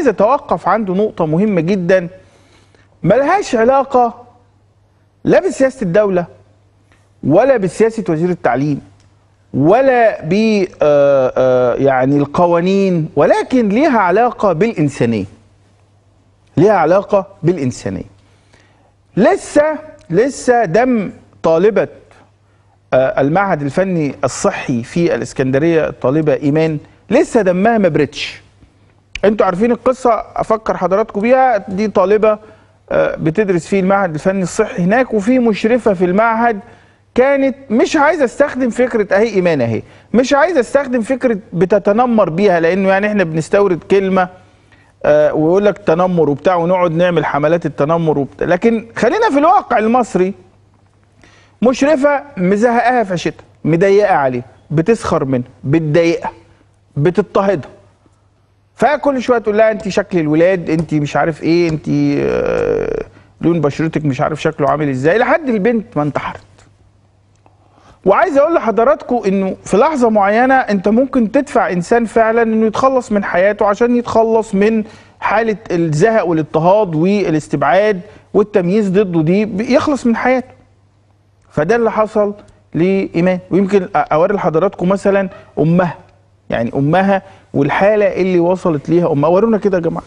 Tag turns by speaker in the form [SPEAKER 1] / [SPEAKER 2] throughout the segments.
[SPEAKER 1] عايز اتوقف عنده نقطه مهمه جدا ملهاش علاقه لا بسياسه الدوله ولا بسياسه وزير التعليم ولا ب آه، آه، يعني القوانين ولكن ليها علاقه بالانسانيه ليها علاقه بالانسانيه لسه لسه دم طالبه آه، المعهد الفني الصحي في الاسكندريه الطالبه ايمان لسه دمها ما بردش انتوا عارفين القصه افكر حضراتكم بيها دي طالبه آه، بتدرس في المعهد الفني الصحي هناك وفي مشرفه في المعهد كانت مش عايزه استخدم فكره اهي ايمان اهي مش عايزه استخدم فكره بتتنمر بيها لانه يعني احنا بنستورد كلمه آه، ويقول لك تنمر وبتاع ونقعد نعمل حملات التنمر وبتاع لكن خلينا في الواقع المصري مشرفه مزهقاها في عشتها مضيقه عليه بتسخر منها بتضايقها بتضطهدها فكل شويه تقول لها انت شكل الولاد انت مش عارف ايه انت آه، لون بشرتك مش عارف شكله عامل ازاي لحد البنت ما انتحرت وعايز اقول لحضراتكم انه في لحظه معينه انت ممكن تدفع انسان فعلا انه يتخلص من حياته عشان يتخلص من حاله الزهق والاضطهاد والاستبعاد والتمييز ضده دي يخلص من حياته فده اللي حصل لايمان ويمكن اوري لحضراتكم مثلا امها يعني امها والحاله اللي وصلت ليها امها ورونا كده يا جماعه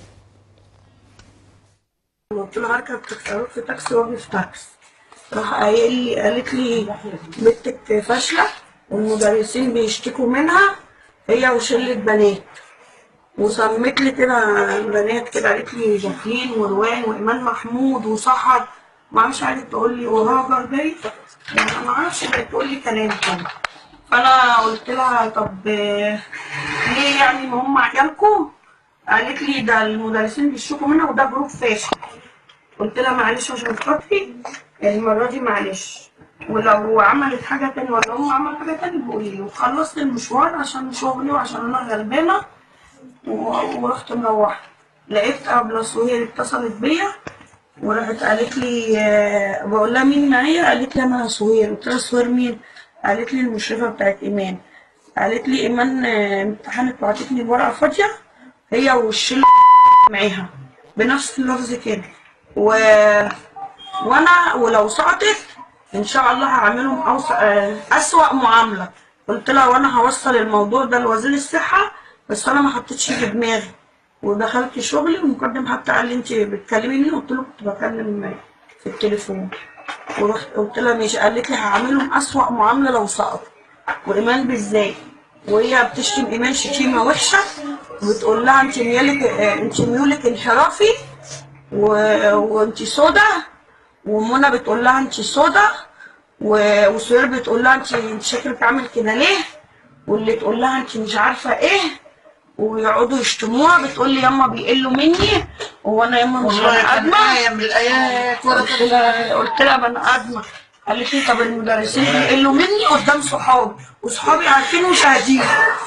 [SPEAKER 2] قلت له هركب تاكسي اروح في تاكسي واجي في تاكسي راح قايل لي قالت لي بنتك فاشله والمدرسين بيشتكوا منها هي وشله بنات وسمت لي كده بنات كده قالت لي جاكلين وروان وايمان محمود وسحر ما اعرفش قعدت تقول لي وهاجر دي يعني ما اعرفش بقت تقول لي كلام كده فانا قلت لها طب آه، ليه يعني ما هم عيالكم قالت لي ده المدرسين بيشتكوا منها وده جروب فاشل قلت لها معلش عشان خاطري المرة دي معلش ولو عملت حاجة تانية ولا هم عملوا حاجة تانية بقولي لي وخلصت المشوار عشان شغلي وعشان أنا غلبانة و- ورحت مروحة لقيت قبل سهير اتصلت بيا وراحت قالت لي آه، بقول لها مين معايا قالت لي أنا سهير قلت لها سهير مين قالت لي المشرفة بتاعت إيمان قالت لي إيمان آه، امتحنت وعطتني الورقة فاضية هي والشلة معاها بنفس اللفظ كده و... وانا ولو سقطت ان شاء الله هعملهم أوس... آه، اسوأ معامله قلت لها وانا هوصل الموضوع ده لوزير الصحه بس انا ما حطيتش في دماغي ودخلت شغلي والمقدم حتى قال لي انت بتكلمي مين قلت له كنت بكلم في التليفون ورحت قلت لها ماشي قالت لي هعملهم اسوأ معامله لو سقطوا وايمان بالذات وهي بتشتم ايمان شتيمه وحشه وبتقول لها انت ميولك آه، انت ميولك انحرافي و... وانت سودا ومنى بتقول لها انت سودا و... وسهير بتقول لها انت انت شكلك عامل كده ليه واللي تقول لها انت مش عارفه ايه ويقعدوا يشتموها بتقول لي ياما بيقلوا مني هو انا ياما مش بني ادمه
[SPEAKER 3] من الايات
[SPEAKER 2] قلت لها قلت لها بني ادمه قالت لي طب المدرسين بيقلوا مني قدام صحابي وصحابي عارفين وشاهدين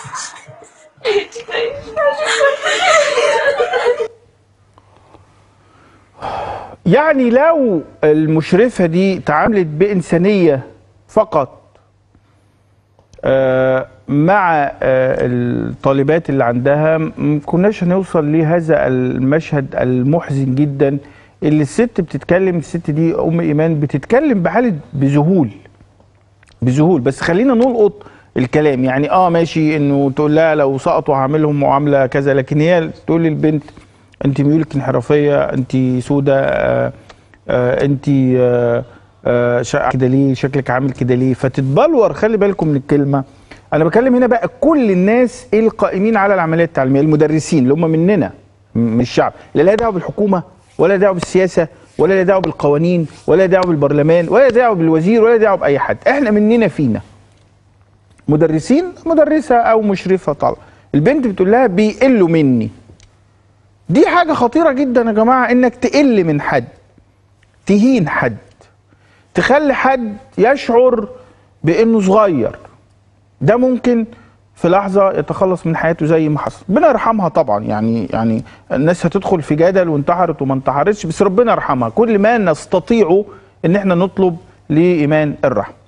[SPEAKER 1] يعني لو المشرفة دي تعاملت بإنسانية فقط آه، مع آه، الطالبات اللي عندها ما كناش هنوصل لهذا المشهد المحزن جدا اللي الست بتتكلم الست دي أم إيمان بتتكلم بحالة بذهول بذهول بس خلينا نلقط الكلام يعني اه ماشي انه تقول لها لو سقطوا هعملهم معامله كذا لكن هي تقول للبنت انت ميولك انحرافيه انت سودة آه آه انت آه آه شا- كده ليه شكلك عامل كده ليه فتتبلور خلي بالكم من الكلمه انا بكلم هنا بقى كل الناس القائمين على العمليه التعليميه المدرسين اللي هم مننا م- من الشعب لا لها دعوه بالحكومه ولا دعوه بالسياسه ولا لها دعوه بالقوانين ولا دعوه بالبرلمان ولا دعوه بالوزير ولا دعوه باي حد احنا مننا فينا مدرسين مدرسه او مشرفه طالعه البنت بتقول لها بيقلوا مني دي حاجه خطيره جدا يا جماعه انك تقل من حد تهين حد تخلي حد يشعر بانه صغير ده ممكن في لحظه يتخلص من حياته زي ما حصل ربنا يرحمها طبعا يعني يعني الناس هتدخل في جدل وانتحرت وما انتحرتش بس ربنا يرحمها كل ما نستطيعه ان احنا نطلب لايمان الرحمه